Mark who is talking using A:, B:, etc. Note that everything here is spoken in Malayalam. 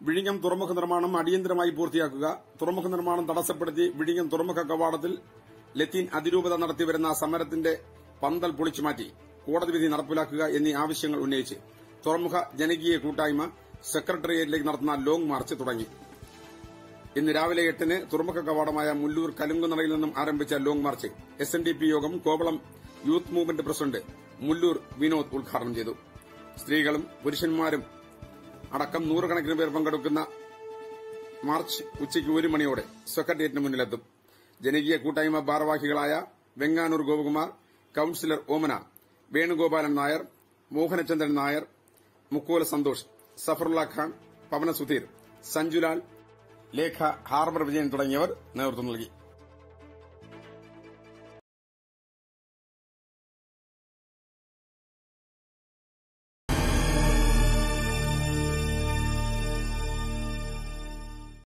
A: വിഴിഞ്ഞം തുറമുഖ നിർമ്മാണം അടിയന്തരമായി പൂർത്തിയാക്കുക തുറമുഖ നിർമ്മാണം തടസ്സപ്പെടുത്തി വിഴിഞ്ഞം തുറമുഖ കവാടത്തിൽ ലത്തീൻ അതിരൂപത നടത്തിവരുന്ന സമരത്തിന്റെ പന്തൽ പൊളിച്ചുമാറ്റി കോടതി വിധി നടപ്പിലാക്കുക എന്നീ ആവശ്യങ്ങൾ ഉന്നയിച്ച് തുറമുഖ ജനകീയ കൂട്ടായ്മ സെക്രട്ടേറിയറ്റിലേക്ക് നടത്തുന്ന ലോങ് മാർച്ച് തുടങ്ങി ഇന്ന് രാവിലെ എട്ടിന് തുറമുഖ കവാടമായ മുല്ലൂർ കലുങ്കുനടയിൽ നിന്നും ആരംഭിച്ച long march S N D P യോഗം Kovalam youth movement president Mullur Vinod ഉദ്ഘാടനം ചെയ്തു സ്ത്രീകളും പുരുഷന്മാരും അടക്കം നൂറുകണക്കിന് പേർ പങ്കെടുക്കുന്ന മാർച്ച് ഉച്ചയ്ക്ക് ഒരു മണിയോടെ സെക്രട്ടേറിയറ്റിന് മുന്നിലെത്തും ജനകീയ കൂട്ടായ്മ ഭാരവാഹികളായ വെങ്ങാനൂർ ഗോപകുമാർ കൌൺസിലർ ഓമന വേണുഗോപാലൻ നായർ മോഹനചന്ദ്രൻ നായർ മുക്കോല സന്തോഷ് സഫറുള്ള ഖാൻ പവന സുധീർ സഞ്ജുലാൽ ലേഖ ഹാർബർ വിജയൻ തുടങ്ങിയവർ നേതൃത്വം നൽകി